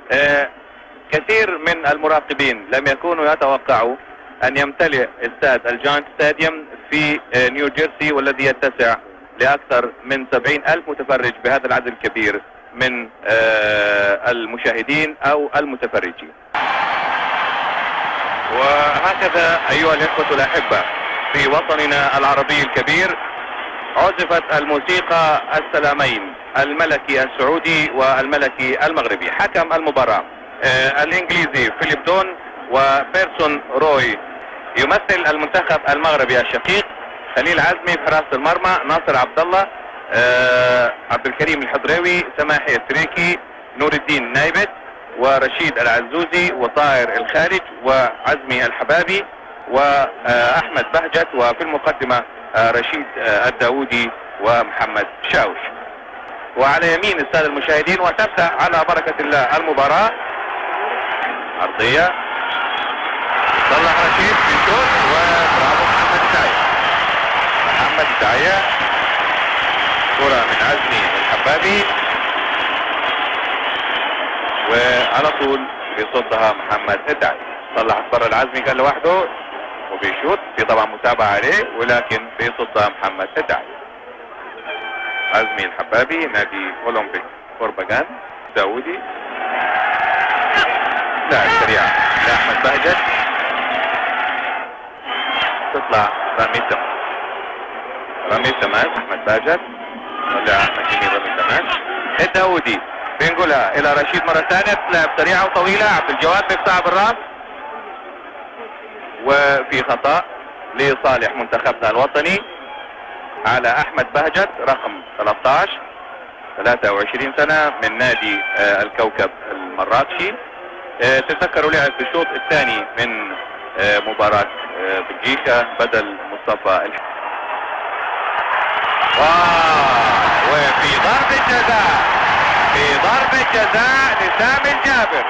آه، كثير من المراقبين لم يكونوا يتوقعوا أن يمتلئ استاد الجاينت ستاديوم في آه، نيو جيرسي والذي يتسع لأكثر من 70 ألف متفرج بهذا العدد الكبير من آه، المشاهدين أو المتفرجين وهكذا أيها الإخوة الأحبة في وطننا العربي الكبير عزفت الموسيقى السلامين الملكي السعودي والملكي المغربي حكم المباراة آه الإنجليزي فيليب دون وبيرسون روي يمثل المنتخب المغربي الشقيق خليل عزمي في حراسة المرمى ناصر عبد الله آه عبد الكريم الحضريوي سماحي التريكي نور الدين نايبت ورشيد العزوزي وطاهر الخارج وعزمي الحبابي واحمد بهجت وفي المقدمه آه، رشيد آه، الداودي ومحمد شاوش وعلى يمين الساده المشاهدين وتبدا على بركه الله المباراه عرضيه صلح رشيد في الشوط وبرافو محمد الداعيه محمد الداعيه كره من عزمي الحبابي وعلى طول بيصدها محمد الداعي صلحت برا العزمي كان لوحده وبيشوط في طبعا متابعة عليه ولكن بيصدها محمد الداعي عزمي الحبابي نادي اولمبيك فورباغان داودي لاعب سريع لاحمد بهجت تطلع رامي تماس رامي تماس احمد بهجت ولا احمد جميل رامي تماس الداودي بينقلها الى رشيد مرة ثانية تلعب سريعة وطويلة عبد الجواد بيقطع بالراس وفي خطأ لصالح منتخبنا الوطني على احمد بهجت رقم 13 23 سنة من نادي آه، الكوكب المراكشي آه، تذكروا لعب في الشوط الثاني من آه، مباراة آه، بلجيكا بدل مصطفى الح... واو وفي ضربة جزاء في ضربة جزاء لسامي الجابر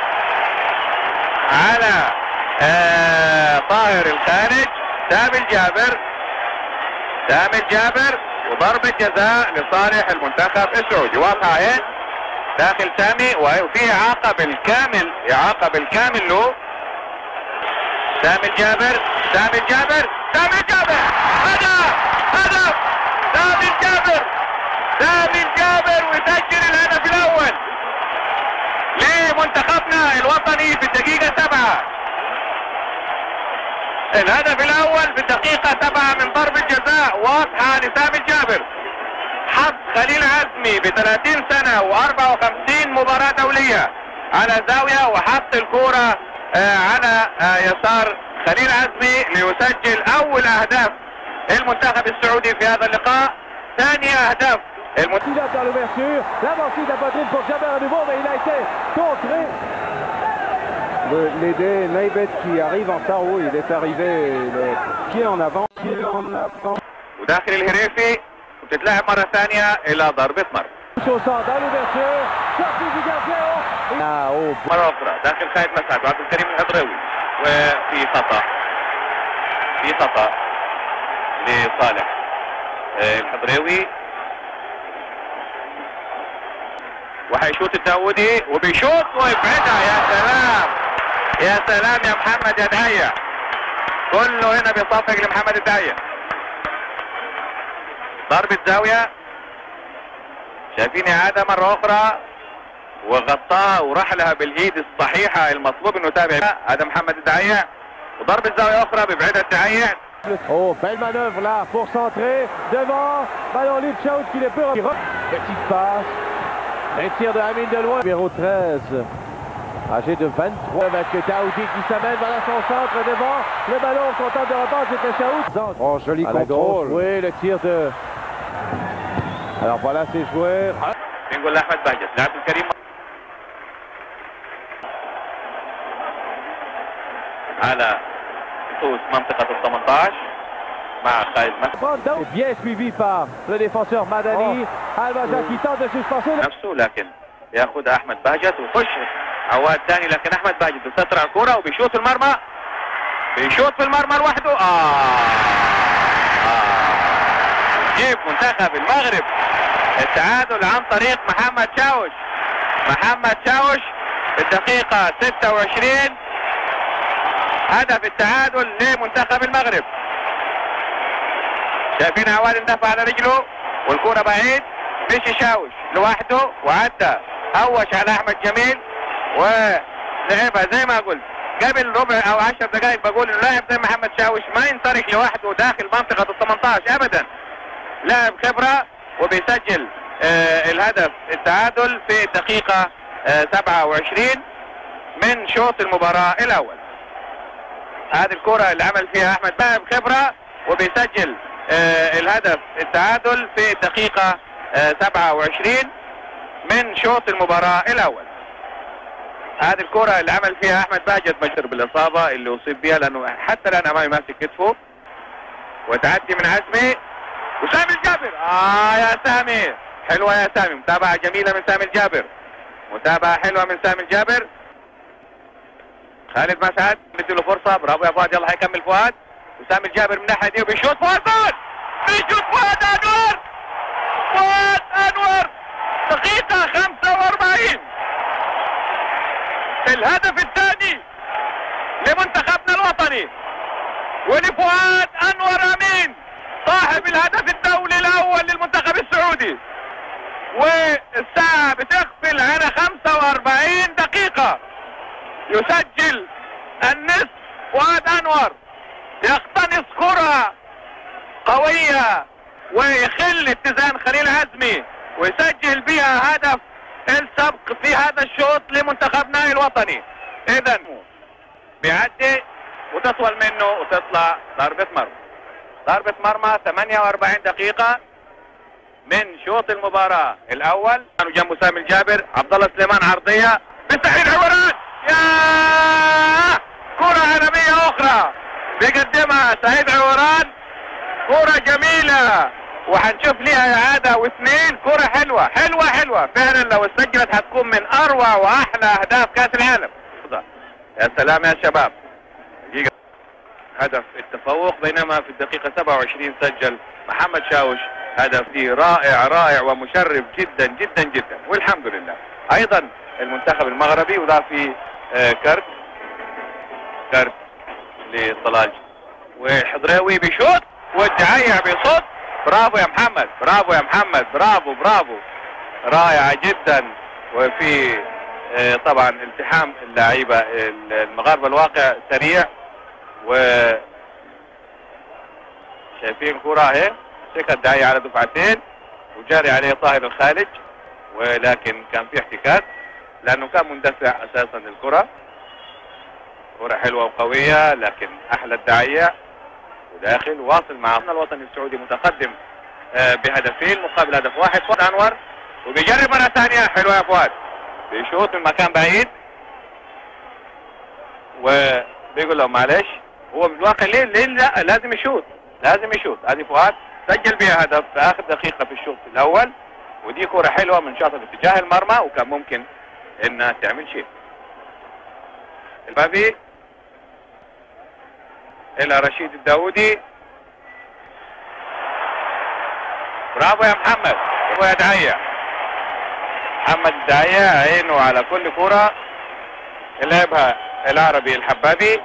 على آه طاهر الخارج سامي الجابر سامي الجابر وضربة جزاء لصالح المنتخب السعودي واضحة اهي داخل سامي وفي اعاقة بالكامل اعاقة بالكامل له سامي الجابر سامي الجابر سامي الجابر هدف هدف سامي الجابر سامي الجابر ويسجل الهدف الاول لمنتخبنا الوطني في الدقيقة سبعة الهدف الاول في الدقيقة سبعة من ضربة جزاء واضحة لسامي الجابر حط خليل عزمي ب 30 سنة و54 مباراة دولية على زاوية وحط الكورة آه على آه يسار خليل عزمي ليسجل اول اهداف المنتخب السعودي في هذا اللقاء ثاني اهداف المنتخب Il a vers l'ouverture, l'avancée de la poitrine pour Jaber à nouveau, mais il a été contré. Le- L'aider Naibet qui arrive en retard, oui, il est arrivé le pied en avant. Pied en avant. وداخل الهريفي وتتلعب مرة ثانية الى ضربة مرمى Au centre, dans l'ouverture, sortie du gardien. Ah, oh, مرة أخرى داخل خالد مسعد وعبد الكريم الحضراوي وفي خطأ في خطأ لصالح آه، الحضراوي وحيشوت الداودي وبيشوط ويبعدها يا سلام يا سلام يا محمد يا دعية كله هنا بيصفق لمحمد الدعية ضربة زاوية شايفين إعادة مرة أخرى وغطاه وراح لها بالايد الصحيحه المطلوب انه يتابع هذا محمد الدعيع وضربه زاويه اخرى بيبعدها الدعيع Oh, belle manœuvre là pour centrer. Devant, ballon libre, Chaoud qui les peut. Petite passe. Un tir de Hamid de loin. Numéro 13. Âgé de 23 avec Daoudi qui s'amène voilà son centre devant. Le ballon content de repas, c'était Chaoud. Oh, joli À la contrôle. gauche. Oui, le tir de. Alors voilà ces joueurs. بنقول لاحمد بهجت لعبد الكريم على خصوص منطقه ال 18 مع خالد مسعود Et bien suivi par le défenseur Madani. Almaja qui tente de suspenser. le- نفسه لكن ياخذها احمد بهجت ويخش عواد ثاني لكن احمد بهجت بيستر الكره وبيشوط في المرمى بيشوط في المرمى لوحده اه, آه. جيب منتخب المغرب التعادل عن طريق محمد شاوش محمد شاوش في الدقيقة 26 هدف التعادل لمنتخب المغرب شايفين عواد اندفع على رجله والكرة بعيد مشي شاوش لوحده وعدى هوش على احمد جميل ولعبها زي ما قلت قبل ربع او عشر دقائق بقول انه لاعب زي محمد شاوش ما ينطلق لوحده داخل منطقة ال 18 ابدا لاعب خبرة وبيسجل آه الهدف التعادل في الدقيقة آه 27 من شوط المباراة الاول هذه الكرة اللي عمل فيها احمد لاعب خبرة وبيسجل آه الهدف التعادل في الدقيقة آه 27 من شوط المباراة الاول هذه الكرة اللي عمل فيها احمد باجت بشر بالاصابة اللي اصيب بها لانه حتى الان امامي ماسك كتفه وتعدي من عزمي وسامي الجابر اه يا سامي حلوة يا سامي متابعة جميلة من سامي الجابر متابعة حلوة من سامي الجابر خالد مسعد له فرصة برافو يا فؤاد يلا هيكمل فؤاد وسامي الجابر من الناحية دي وبيشوط فؤاد جول بيشوط فؤاد انور فؤاد انور دقيقة 45 الهدف الثاني لمنتخبنا الوطني ولفؤاد انور امين صاحب الهدف الدولي الاول للمنتخب السعودي والساعة بتقفل على 45 دقيقة يسجل النصف فؤاد انور يقتنص كرة قوية ويخل اتزان خليل عزمي ويسجل بها هدف السبق في هذا الشوط لمنتخبنا الوطني اذا بيعدي وتطول منه وتطلع ضربة مرمى ضربة مرمى 48 دقيقة من شوط المباراة الاول كانوا جنبه سامي الجابر عبد الله سليمان عرضية بسعيد عوران يا كرة عالمية اخرى بيقدمها سعيد عوران كرة جميلة وحنشوف ليها اعادة واثنين كرة حلوة حلوة حلوة فعلا لو اتسجلت هتكون من اروع واحلى اهداف كاس العالم يا سلام يا شباب دقيقة هدف التفوق بينما في الدقيقة 27 سجل محمد شاوش هدف دي رائع رائع ومشرف جدا جدا جدا والحمد لله ايضا المنتخب المغربي وضع في آه كرت كرت لطلال وحضراوي بيشوط والدعاية بيصد برافو يا محمد برافو يا محمد برافو برافو رائعة جدا وفي آه طبعا التحام اللعيبة المغاربة الواقع سريع و شايفين كرة اهي مسك الداعية على دفعتين وجاري عليه طاهر الخالج ولكن كان في احتكاك لانه كان مندفع اساسا الكرة كرة حلوة وقوية لكن احلى الداعية وداخل واصل مع الوطني السعودي متقدم آه بهدفين مقابل هدف واحد فؤاد انور وبيجرب مرة ثانية حلوة يا فؤاد بيشوط من مكان بعيد وبيقول له معلش هو بالواقع ليه ليه لا لازم يشوط لازم يشوط هذه فؤاد سجل بها هدف في اخر دقيقة في الشوط الاول ودي كرة حلوة من شاطئ اتجاه المرمى وكان ممكن انها تعمل شيء البابي الى رشيد الداودي برافو يا محمد برافو يا دعية محمد الدعية عينه على كل كرة لعبها العربي الحبابي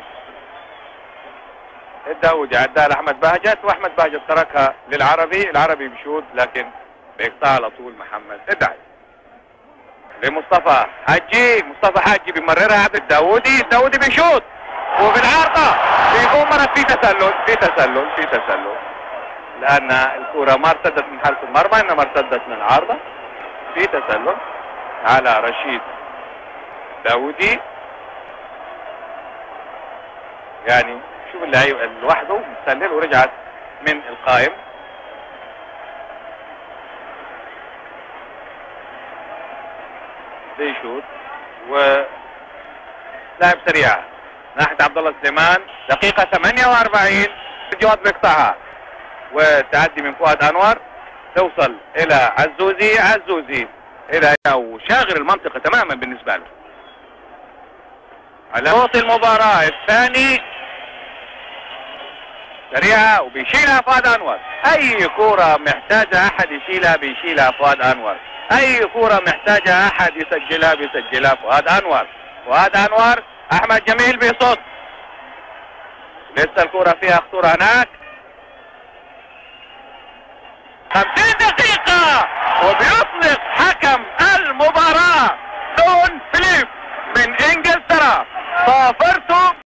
الداودي عداها لاحمد بهجت واحمد بهجت تركها للعربي العربي بيشوط لكن بيقطع على طول محمد الدعي لمصطفى حجي مصطفى حجي بيمررها عبد الداودي الداودي بيشوط وبالعارضة بيقوم مرة في تسلل في تسلل في تسلل لأن الكرة ما ارتدت من حارس المرمى إنما ارتدت من العارضة في تسلل على رشيد داودي يعني شوف اللعيب لوحده مسلل ورجعت من القائم بيشوط و لاعب سريع ناحية عبد الله سليمان دقيقة 48 الجواد بيقطعها وتعدي من فؤاد انور توصل الى عزوزي عزوزي الى وشاغل المنطقة تماما بالنسبة له على صوت المباراة الثاني سريعة وبيشيلها فؤاد انور اي كورة محتاجة احد يشيلها بيشيلها فؤاد انور اي كرة محتاجة احد يسجلها بيسجلها فؤاد انور فؤاد انور احمد جميل بيصد لسه الكرة فيها خطورة هناك 50 دقيقة وبيطلق حكم المباراة